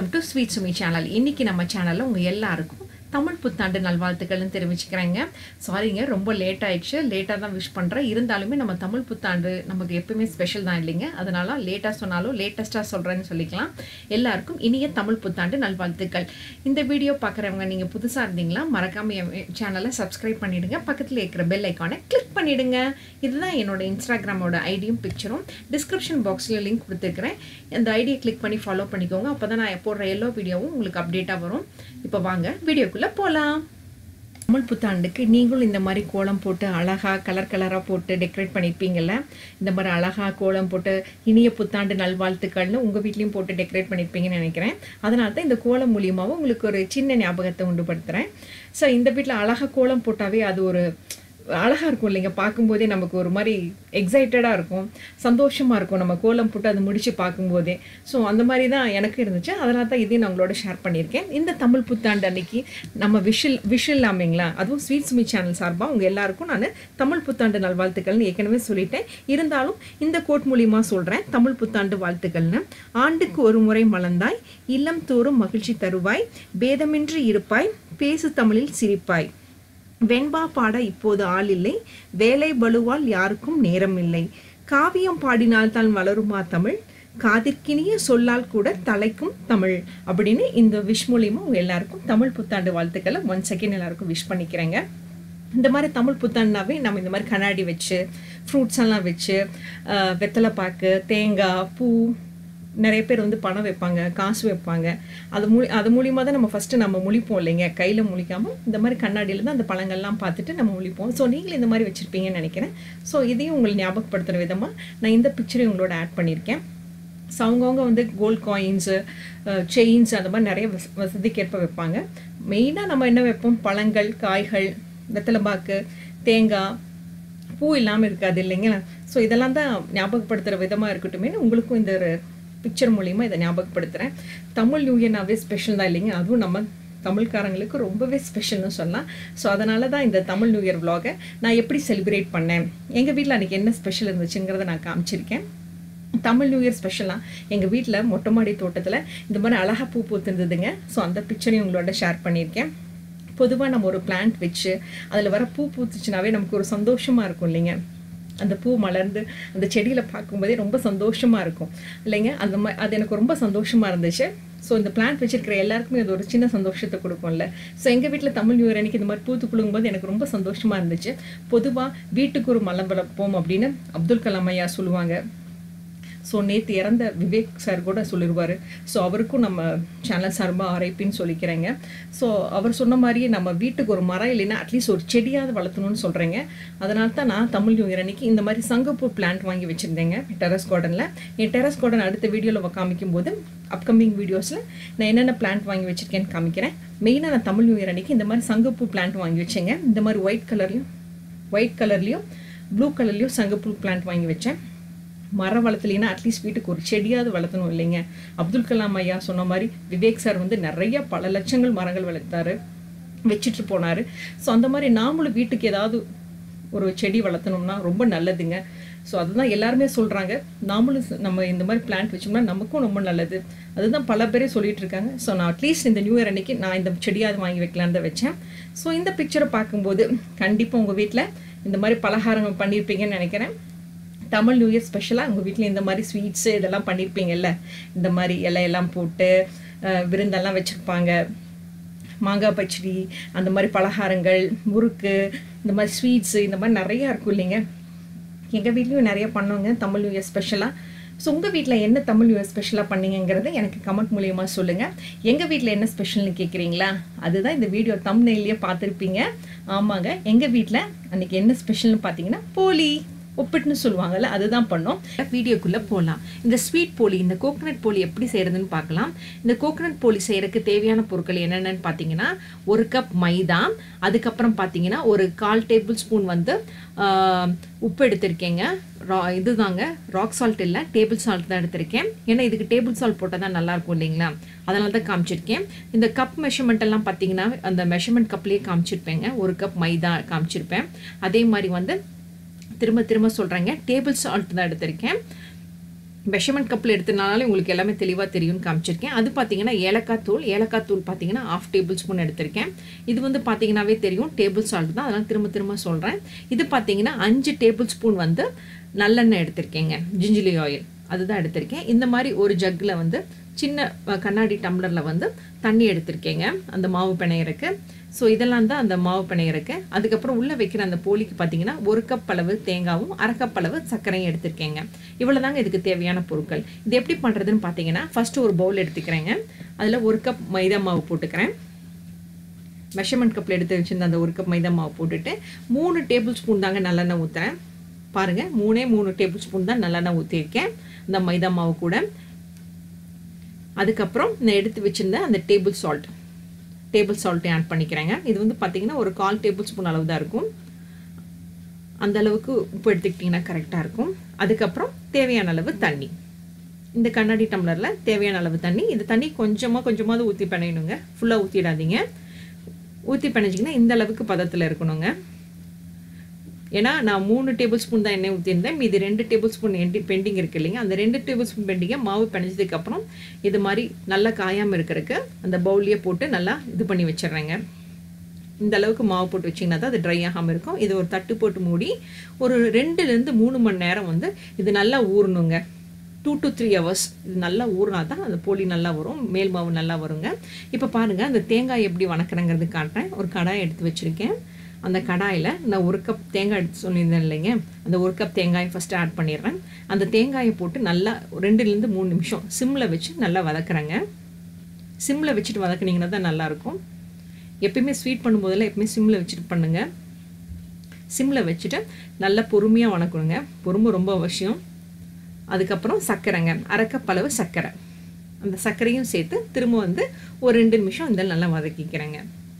welcome to sweet Sumi channel இன்னைக்கு நம்ம சேனலில் உங்கள் எல்லாருக்கும் தமிழ் புத்தாண்டு நல்வாழ்த்துக்கள்னு தெரிவிச்சுக்கிறேங்க சாரிங்க ரொம்ப லேட் ஆயிடுச்சு லேட்டாக தான் விஷ் பண்ணுறேன் இருந்தாலுமே நம்ம தமிழ் புத்தாண்டு நமக்கு எப்பவுமே ஸ்பெஷல் தான் இல்லைங்க அதனால லேட்டாக சொன்னாலும் லேட்டஸ்ட்டாக சொல்கிறேன்னு சொல்லிக்கலாம் எல்லாருக்கும் இனிய தமிழ் புத்தாண்டு நல்வாழ்த்துக்கள் இந்த வீடியோ பார்க்குறவங்க நீங்கள் புதுசாக இருந்தீங்களா மறக்காம என் சேனலை சப்ஸ்கிரைப் பண்ணிடுங்க பக்கத்தில் இருக்கிற பெல் ஐக்கானை கிளிக் பண்ணிடுங்க இதுதான் என்னோட இன்ஸ்டாகிராமோட ஐடியும் பிக்சரும் டிஸ்கிரிப்ஷன் பாக்ஸில் லிங்க் கொடுத்துருக்கிறேன் அந்த ஐடியை கிளிக் பண்ணி ஃபாலோ பண்ணிக்கோங்க அப்போ தான் நான் போடுற எல்லா வீடியோவும் உங்களுக்கு அப்டேட்டாக வரும் இப்போ வாங்க வீடியோக்குள்ளே போகலாம் தமிழ் புத்தாண்டுக்கு நீங்களும் இந்த மாதிரி கோலம் போட்டு அழகாக கலர் கலராக போட்டு டெக்கரேட் பண்ணியிருப்பீங்கல்ல இந்த மாதிரி அழகாக கோலம் போட்டு இனிய புத்தாண்டு நல்வாழ்த்துக்கள்னு உங்கள் வீட்லேயும் போட்டு டெக்கரேட் பண்ணியிருப்பீங்கன்னு நினைக்கிறேன் அதனால தான் இந்த கோலம் மூலியமாகவும் உங்களுக்கு ஒரு சின்ன ஞாபகத்தை உண்டுபடுத்துகிறேன் ஸோ இந்த வீட்டில் அழகாக கோலம் போட்டாவே அது ஒரு அழகாக இருக்கும் இல்லைங்க பார்க்கும்போதே நமக்கு ஒரு மாதிரி எக்ஸைட்டடாக இருக்கும் சந்தோஷமாக இருக்கும் நம்ம கோலம் போட்டு அதை முடித்து பார்க்கும்போதே ஸோ அந்த மாதிரி தான் எனக்கு இருந்துச்சு அதனால தான் இதையும் நான் உங்களோட ஷேர் பண்ணியிருக்கேன் இந்த தமிழ் புத்தாண்டு அன்னைக்கு நம்ம விஷில் விஷ் இல்லாமங்களா அதுவும் ஸ்வீட் சுமி சேனல் சார்பாக உங்கள் எல்லாருக்கும் நான் தமிழ் புத்தாண்டு நல்வாழ்த்துக்கள்னு ஏற்கனவே சொல்லிட்டேன் இருந்தாலும் இந்த கோட் மூலியமா சொல்கிறேன் தமிழ் புத்தாண்டு வாழ்த்துக்கள்னு ஆண்டுக்கு ஒரு முறை மலர்ந்தாய் இல்லம் தோறும் மகிழ்ச்சி தருவாய் பேதமின்றி இருப்பாய் பேசு தமிழில் சிரிப்பாய் வெண்பா பாட இப்போது ஆள் இல்லை வேலை பலுவால் யாருக்கும் நேரம் இல்லை காவியம் பாடினால் தான் வளருமா தமிழ் காதிற்கினிய சொல்லால் கூட தலைக்கும் தமிழ் அப்படின்னு இந்த விஷ் மூலியமா உங்க எல்லாருக்கும் தமிழ் புத்தாண்டு வாழ்த்துக்களை ஒன் செகண்ட் எல்லாருக்கும் விஷ் பண்ணிக்கிறேங்க இந்த மாதிரி தமிழ் புத்தாண்டுனாவே நம்ம இந்த மாதிரி கண்ணாடி வச்சு ஃப்ரூட்ஸ் எல்லாம் வச்சு ஆஹ், வெத்தலை பாக்கு தேங்காய் பூ நிறைய பேர் வந்து பணம் வைப்பாங்க காசு வைப்பாங்க அது மூலி அது மூலியமாக தான் நம்ம ஃபஸ்ட்டு நம்ம முழிப்போம் இல்லைங்க கையில் முழிக்காமல் இந்த மாதிரி கண்ணாடியில் தான் அந்த பழங்கள்லாம் பார்த்துட்டு நம்ம முழிப்போம் ஸோ நீங்களும் இந்த மாதிரி வச்சுருப்பீங்கன்னு நினைக்கிறேன் ஸோ இதையும் உங்களுக்கு ஞாபகப்படுத்துகிற விதமாக நான் இந்த பிக்சரையும் உங்களோட ஆட் பண்ணியிருக்கேன் ஸோ அவங்கவுங்க வந்து கோல்ட் காயின்ஸு செயின்ஸ் அந்த மாதிரி நிறைய வச வசதிக்கேற்ப வைப்பாங்க மெயினாக நம்ம என்ன வைப்போம் பழங்கள் காய்கள் வெத்தலைப்பாக்கு தேங்காய் பூ இல்லாமல் இருக்காது இல்லைங்களா ஸோ இதெல்லாம் தான் ஞாபகப்படுத்துகிற விதமாக இருக்கட்டுமே உங்களுக்கும் இந்த ஒரு பிக்சர் மூலிமா இதை ஞாபகப்படுத்துகிறேன் தமிழ் நியூ இயர்னாவே ஸ்பெஷல் தான் இல்லைங்க அதுவும் நம்ம தமிழ்காரங்களுக்கு ரொம்பவே ஸ்பெஷல்னு சொல்லலாம் ஸோ அதனால தான் இந்த தமிழ் நியூ இயர் vlog-அ நான் எப்படி செலிப்ரேட் பண்ணேன் எங்கள் வீட்டில் அன்றைக்கி என்ன ஸ்பெஷல் இருந்துச்சுங்கிறத நான் காமிச்சிருக்கேன் தமிழ் நியூ இயர் ஸ்பெஷலாக எங்கள் வீட்டில் மொட்டை மாடி தோட்டத்தில் இந்த மாதிரி அழகாக பூ பூத்துருந்ததுங்க ஸோ அந்த பிக்சரையும் உங்களோட ஷேர் பண்ணியிருக்கேன் பொதுவாக நம்ம ஒரு பிளான்ட் வச்சு அதில் வர பூ பூத்துச்சுனாவே நமக்கு ஒரு சந்தோஷமாக இருக்கும் இல்லைங்க அந்த பூ மலர்ந்து அந்த செடியில் பார்க்கும்போதே ரொம்ப சந்தோஷமாக இருக்கும் இல்லைங்க அந்த மாதிரி அது எனக்கு ரொம்ப சந்தோஷமாக இருந்துச்சு ஸோ இந்த பிளான்ட் வச்சிருக்கிற எல்லாருக்குமே அது ஒரு சின்ன சந்தோஷத்தை கொடுக்கும்ல ஸோ எங்கள் வீட்டில் தமிழ் நியூ இயர் அன்னைக்கு இந்த மாதிரி பூத்து குலுங்கும்போது எனக்கு ரொம்ப சந்தோஷமாக இருந்துச்சு பொதுவாக வீட்டுக்கு ஒரு மலம் வளர்ப்போம் அப்படின்னு அப்துல் கலாம் ஐயா சொல்லுவாங்க ஸோ நேற்று இறந்த விவேக் சார் கூட சொல்லிடுவார் ஸோ அவருக்கும் நம்ம சேனல் சார்பாக ஆரைப்பின்னு சொல்லிக்கிறேங்க ஸோ அவர் சொன்ன மாதிரியே நம்ம வீட்டுக்கு ஒரு மரம் இல்லைன்னா அட்லீஸ்ட் ஒரு செடியாவது வளர்த்தணும்னு சொல்கிறேங்க அதனால தான் நான் தமிழ் நியூ இயர் அன்னைக்கு இந்த மாதிரி சங்கப்பூ பிளான்ட் வாங்கி வச்சுருந்தேங்க டெரஸ் கார்டனில் என் டெரஸ் கார்டன் அடுத்த வீடியோவில் காமிக்கும் போது அப்கமிங் வீடியோஸில் நான் என்னென்ன பிளான்ட் வாங்கி வச்சுருக்கேன்னு காமிக்கிறேன் மெயினாக நான் தமிழ் நியூ இயர் அன்னைக்கு இந்த மாதிரி சங்கப்பூ பிளான்ட் வாங்கி வச்சேங்க இந்த மாதிரி ஒயிட் கலர்லையும் ஒயிட் கலர்லேயும் ப்ளூ கலர்லேயும் சங்கப்பூ பிளான்ட் வாங்கி வச்சேன் மரம் வளர்த்தலைன்னா அட்லீஸ்ட் வீட்டுக்கு ஒரு செடியாவது வளர்த்தணும் இல்லைங்க அப்துல் கலாம் ஐயா சொன்ன மாதிரி விவேக் சார் வந்து நிறைய பல லட்சங்கள் மரங்கள் வளர்த்தாரு வச்சுட்டு போனார் ஸோ அந்த மாதிரி நாமளும் வீட்டுக்கு ஏதாவது ஒரு செடி வளர்த்தணும்னா ரொம்ப நல்லதுங்க ஸோ அதுதான் எல்லாருமே சொல்கிறாங்க நாமளும் ச- நம்ம இந்த மாதிரி பிளான்ட் வச்சோம்னா நமக்கும் ரொம்ப நல்லது அதுதான் பல பேரே சொல்லிட்டு இருக்காங்க ஸோ நான் அட்லீஸ்ட் இந்த நியூ இயர் அன்னைக்கு நான் இந்த செடியாவது வாங்கி வைக்கலான்னு தான் வச்சேன் ஸோ இந்த பிக்சரை பார்க்கும்போது கண்டிப்பாக உங்கள் வீட்டில் இந்த மாதிரி பலகாரங்கள் பண்ணியிருப்பீங்கன்னு நினைக்கிறேன் தமிழ் நியூ இயர் ஸ்பெஷலாக உங்கள் வீட்டில் இந்த மாதிரி ஸ்வீட்ஸு இதெல்லாம் பண்ணியிருப்பீங்கல்ல இந்த மாதிரி இலையெல்லாம் போட்டு அஹ், விருந்தெல்லாம் வச்சுருப்பாங்க மாங்காய் பச்சடி அந்த மாதிரி பலகாரங்கள் முறுக்கு இந்த மாதிரி ஸ்வீட்ஸு இந்த மாதிரி நிறையா இருக்கும் இல்லைங்க எங்கள் வீட்லேயும் நிறைய பண்ணோங்க தமிழ் நியூ இயர் ஸ்பெஷலாக ஸோ உங்கள் வீட்டில் என்ன தமிழ் நியூ இயர் ஸ்பெஷலாக பண்ணீங்கங்கிறத எனக்கு கமெண்ட் மூலியமாக சொல்லுங்கள் எங்கள் வீட்டில் என்ன ஸ்பெஷல்னு கேட்குறீங்களா அதுதான் இந்த வீடியோ தம்ப்நெயிலே பார்த்துருப்பீங்க ஆமாங்க எங்கள் வீட்டில் அன்றைக்கி என்ன ஸ்பெஷல்னு பார்த்தீங்கன்னா போலி ஒப்பிட்டுன்னு சொல்லுவாங்கல்ல அதுதான் பண்ணோம் வீடியோக்குள்ளே போகலாம் இந்த ஸ்வீட் போலி இந்த கோகனட் போலி எப்படி செய்கிறதுன்னு பார்க்கலாம் இந்த கோகனட் போலி செய்கிறதுக்கு தேவையான பொருட்கள் என்னென்னு பார்த்தீங்கன்னா ஒரு கப் மைதா அதுக்கப்புறம் பார்த்தீங்கன்னா ஒரு கால் டேபிள் ஸ்பூன் வந்து ஆஹ், உப்பு எடுத்திருக்கேங்க ரா இதுதாங்க ராக் சால்ட் இல்லை டேபிள் சால்ட் தான் எடுத்திருக்கேன் ஏன்னா இதுக்கு டேபிள் சால்ட் போட்டால் தான் நல்லாயிருக்கும் இல்லைங்களா அதனால தான் காமிச்சிருக்கேன் இந்த கப் மெஷர்மெண்ட் எல்லாம் பார்த்தீங்கன்னா அந்த மெஷர்மெண்ட் கப்லேயே காமிச்சிருப்பேங்க ஒரு கப் மைதா காமிச்சிருப்பேன் அதே மாதிரி வந்து திரும்ப திரும்ப சொல்கிறேங்க டேபிள் சால்ட் தான் எடுத்திருக்கேன் மெஷர்மெண்ட் கப்பில் எடுத்தனாலே உங்களுக்கு எல்லாமே தெளிவாக தெரியும்னு காமிச்சிருக்கேன் அது பார்த்தீங்கன்னா ஏலக்காய் தூள் ஏலக்காய் தூள் பார்த்தீங்கன்னா ஆஃப் டேபிள் ஸ்பூன் எடுத்திருக்கேன் இது வந்து பார்த்தீங்கன்னாவே தெரியும் டேபிள் சால்ட் தான் அதெல்லாம் திரும்ப திரும்ப சொல்கிறேன் இது பார்த்தீங்கன்னா அஞ்சு டேபிள் ஸ்பூன் வந்து நல்லெண்ணெய் எடுத்திருக்கேங்க ஜிஞ்சிலி ஆயில் அதுதான் எடுத்திருக்கேன் இந்த மாதிரி ஒரு ஜக்கில் வந்து சின்ன அஹ், கண்ணாடி டம்ளரில் வந்து தண்ணி எடுத்திருக்கேங்க அந்த மாவு பிணையறக்கு ஸோ இதெல்லாம் தான் அந்த மாவு பிணையறக்கு அதுக்கப்புறம் உள்ளே வைக்கிற அந்த போலிக்கு பார்த்தீங்கன்னா ஒரு கப் அளவு தேங்காவும் அரை கப் அளவு சர்க்கரையும் எடுத்திருக்கேங்க இவ்வளோ தாங்க இதுக்கு தேவையான பொருட்கள் இது எப்படி பண்ணுறதுன்னு பார்த்தீங்கன்னா ஃபஸ்ட்டு ஒரு பவுல் எடுத்துக்கிறேங்க அதில் ஒரு கப் மைதா மாவு போட்டுக்கிறேன் மெஷர்மெண்ட் கப்பில் எடுத்து வச்சிருந்த அந்த ஒரு கப் மைதா மாவு போட்டுட்டு மூணு டேபிள் ஸ்பூன் தாங்க நல்லெண்ணெய் ஊற்றுறேன் பாருங்கள் மூணே மூணு டேபிள் ஸ்பூன் தான் நல்லெண்ணெய் ஊற்றிருக்கேன் இந்த மைதா மாவு கூட அதுக்கப்புறம் நான் எடுத்து வச்சிருந்த அந்த டேபிள் சால்ட் டேபிள் சால்ட்டையும் ஆட் பண்ணிக்கிறேங்க இது வந்து பார்த்தீங்கன்னா ஒரு கால் டேபிள் ஸ்பூன் அளவு தான் இருக்கும் அந்த அளவுக்கு உப்பு எடுத்துக்கிட்டிங்கன்னா கரெக்டாக இருக்கும் அதுக்கப்புறம் தேவையான அளவு தண்ணி இந்த கண்ணாடி டம்ளரில் தேவையான அளவு தண்ணி இந்த தண்ணி கொஞ்சமாக கொஞ்சமாவது ஊற்றி பண்ணிடணுங்க ஃபுல்லாக ஊற்றிடாதீங்க ஊற்றி பண்ணிச்சிங்கன்னா இந்த அளவுக்கு பதத்தில் இருக்கணுங்க ஏன்னா நான் மூணு டேபிள் ஸ்பூன் தான் எண்ணெய் ஊற்றிருந்தேன் மீதி ரெண்டு டேபிள் ஸ்பூன் எண்டி பெண்டிங் இருக்கு இல்லைங்க அந்த ரெண்டு டேபிள் ஸ்பூன் பெண்டிங்கை மாவு பிணைஞ்சதுக்கப்புறம் இது மாதிரி நல்லா காயாமல் இருக்கிறதுக்கு அந்த பவுல்லையே போட்டு நல்லா இது பண்ணி வச்சிடுறேங்க இந்த அளவுக்கு மாவு போட்டு வச்சிங்கன்னா தான் அது ட்ரை ஆகாமல் இருக்கும் இது ஒரு தட்டு போட்டு மூடி ஒரு ரெண்டுலேருந்து மூணு மணி நேரம் வந்து இது நல்லா ஊறணுங்க டூ டு த்ரீ ஹவர்ஸ் இது நல்லா ஊறினா தான் அந்த போலி நல்லா வரும் மேல் மாவு நல்லா வருங்க இப்போ பாருங்கள் அந்த தேங்காய் எப்படி வணக்கிறேங்கிறது காட்டுறேன் ஒரு கடாய் எடுத்து வச்சுருக்கேன் அந்த கடாயில் நான் ஒரு கப் தேங்காய் எடுத்து சொல்லியிருந்தேன் இல்லைங்க அந்த ஒரு கப் தேங்காயை ஃபஸ்ட்டு ஆட் பண்ணிடுறேன் அந்த தேங்காயை போட்டு நல்லா ரெண்டுலேருந்து மூணு நிமிஷம் சிம்மில் வச்சு நல்லா வதக்குறேங்க சிம்மில் வச்சுட்டு வதக்குனீங்கன்னா தான் நல்லாயிருக்கும் எப்பயுமே ஸ்வீட் பண்ணும்போதெல்லாம் எப்பயுமே சிம்மில் வச்சுட்டு பண்ணுங்கள் சிம்மில் வச்சுட்டு நல்லா பொறுமையாக வணக்கணுங்க பொறுமை ரொம்ப அவசியம் அதுக்கப்புறம் சர்க்கரைங்க அரை கப் அளவு சர்க்கரை அந்த சர்க்கரையும் சேர்த்து திரும்ப வந்து ஒரு ரெண்டு நிமிஷம் இந்த நல்லா வதக்கிக்கிறேங்க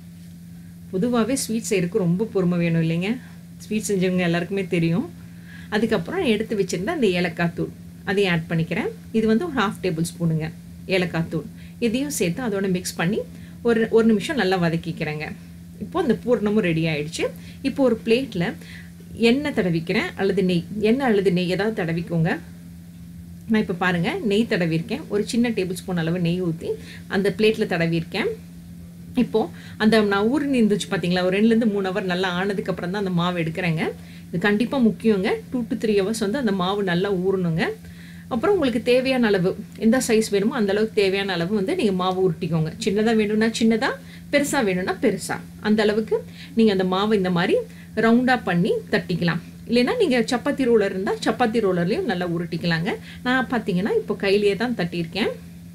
பொதுவாகவே ஸ்வீட் செய்யறதுக்கு ரொம்ப பொறுமை வேணும் இல்லைங்க ஸ்வீட் செஞ்சவங்க எல்லாருக்குமே தெரியும் அதுக்கப்புறம் எடுத்து வச்சுருந்த அந்த ஏலக்காய் தூள் அதையும் ஆட் பண்ணிக்கிறேன் இது வந்து ஒரு ஹாஃப் டேபிள் ஸ்பூனுங்க ஏலக்காய் தூள் இதையும் சேர்த்து அதோட மிக்ஸ் பண்ணி ஒரு ஒரு நிமிஷம் நல்லா வதக்கிக்கிறேங்க இப்போ அந்த பூர்ணமும் ரெடி ஆயிடுச்சு இப்போ ஒரு பிளேட்டில் எண்ணெய் தடவிக்கிறேன் அல்லது நெய் எண்ணெய் அல்லது நெய் ஏதாவது தடவிக்கோங்க நான் இப்போ பாருங்கள் நெய் தடவிருக்கேன் ஒரு சின்ன டேபிள் ஸ்பூன் அளவு நெய் ஊற்றி அந்த பிளேட்டில் தடவிருக்கேன் இப்போது அந்த நான் ஊறினு இருந்துச்சு பார்த்தீங்களா ஒரு ரெண்டுலேருந்து மூணு ஹவர் நல்லா ஆனதுக்கப்புறம் தான் அந்த மாவு எடுக்கிறேங்க இது கண்டிப்பாக முக்கியங்க டூ டு த்ரீ ஹவர்ஸ் வந்து அந்த மாவு நல்லா ஊறணுங்க அப்புறம் உங்களுக்கு தேவையான அளவு எந்த சைஸ் வேணுமோ அந்த அளவுக்கு தேவையான அளவு வந்து நீங்கள் மாவு உருட்டிக்கோங்க சின்னதாக வேணும்னா சின்னதாக பெருசாக வேணும்னா பெருசாக அந்த அளவுக்கு நீங்கள் அந்த மாவை இந்த மாதிரி ரவுண்டாக பண்ணி தட்டிக்கலாம் இல்லைன்னா நீங்கள் சப்பாத்தி ரோலர் இருந்தால் சப்பாத்தி ரோலர்லேயும் நல்லா உருட்டிக்கலாங்க நான் பார்த்தீங்கன்னா இப்போ கையிலேயே தான் தட்டியிருக்கேன்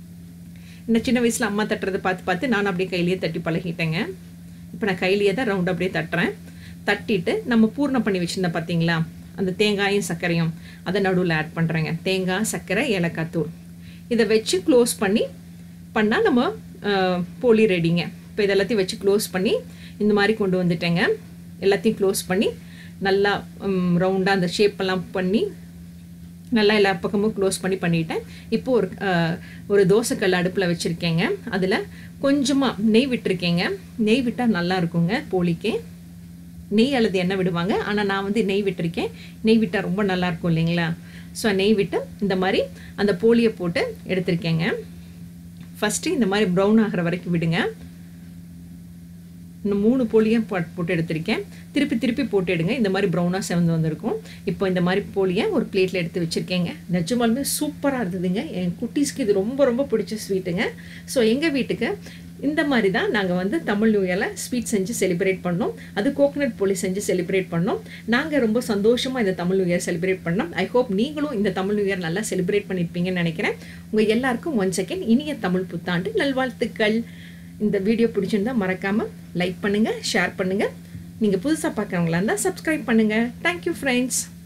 இந்த சின்ன வயசில் அம்மா தட்டுறதை பார்த்து பார்த்து நான் அப்படியே கையிலேயே தட்டி பழகிட்டேங்க இப்போ நான் கையிலேயே தான் ரவுண்ட் அப்படியே தட்டுறேன் தட்டிட்டு நம்ம பூர்ணம் பண்ணி வச்சுருந்தேன் பார்த்தீங்களா அந்த தேங்காயும் சர்க்கரையும் அதை நடுவில் ஆட் பண்ணுறேங்க தேங்காய் சர்க்கரை ஏலக்காய் தூள் இதை வச்சு க்ளோஸ் பண்ணி பண்ணால் நம்ம அஹ், போலி ரெடிங்க இப்போ இதெல்லாத்தையும் வச்சு க்ளோஸ் பண்ணி இந்த மாதிரி கொண்டு வந்துட்டேங்க எல்லாத்தையும் க்ளோஸ் பண்ணி நல்லா ரவுண்டாக அந்த ஷேப்பெல்லாம் பண்ணி நல்லா எல்லா பக்கமும் க்ளோஸ் பண்ணி பண்ணிட்டேன் இப்போ ஒரு அஹ், ஒரு தோசைக்கல் அடுப்பில் வச்சுருக்கேங்க அதில் கொஞ்சமாக நெய் விட்டுருக்கேங்க நெய் விட்டால் நல்லா இருக்குங்க போலிக்கு நெய் அல்லது எண்ணெய் விடுவாங்க ஆனால் நான் வந்து நெய் விட்டிருக்கேன் நெய் விட்டால் ரொம்ப நல்லா இருக்கும் இல்லைங்களா ஸோ நெய் விட்டு இந்த மாதிரி அந்த போலியை போட்டு எடுத்திருக்கேங்க ஃபஸ்ட்டு இந்த மாதிரி ப்ரௌன் ஆகிற வரைக்கும் விடுங்க இன்னும் மூணு போலியும் போட்- போட்டு எடுத்திருக்கேன் திருப்பி திருப்பி போட்டு எடுங்க இந்த மாதிரி ப்ரௌனாக செவந்து வந்திருக்கும் இப்போ இந்த மாதிரி போலியை ஒரு பிளேட்டில் எடுத்து வச்சுருக்கேங்க நிஜமாலுமே சூப்பராக இருந்ததுங்க என் குட்டீஸ்க்கு இது ரொம்ப ரொம்ப பிடிச்ச ஸ்வீட்டுங்க ஸோ எங்கள் வீட்டுக்கு இந்த மாதிரி தான் நாங்கள் வந்து தமிழ் நியூ இயரில் ஸ்வீட் செஞ்சு செலிப்ரேட் பண்ணோம் அது கோகனட் போலி செஞ்சு செலிப்ரேட் பண்ணோம் நாங்கள் ரொம்ப சந்தோஷமாக இந்த தமிழ் நியூ இயர் செலிப்ரேட் பண்ணோம் ஐ ஹோப் நீங்களும் இந்த தமிழ் நியூ இயர் நல்லா செலிப்ரேட் பண்ணியிருப்பீங்கன்னு நினைக்கிறேன் உங்கள் எல்லாருக்கும் ஒன் செகண்ட் இனிய தமிழ் புத்தாண்டு நல்வாழ்த்துக்கள் இந்த வீடியோ பிடிச்சிருந்தா மறக்காமல் லைக் பண்ணுங்கள் ஷேர் பண்ணுங்கள் நீங்கள் புதுசாக பார்க்குறவங்களா இருந்தால் சப்ஸ்கிரைப் பண்ணுங்கள் தேங்க்யூ ஃப்ரெண்ட்ஸ்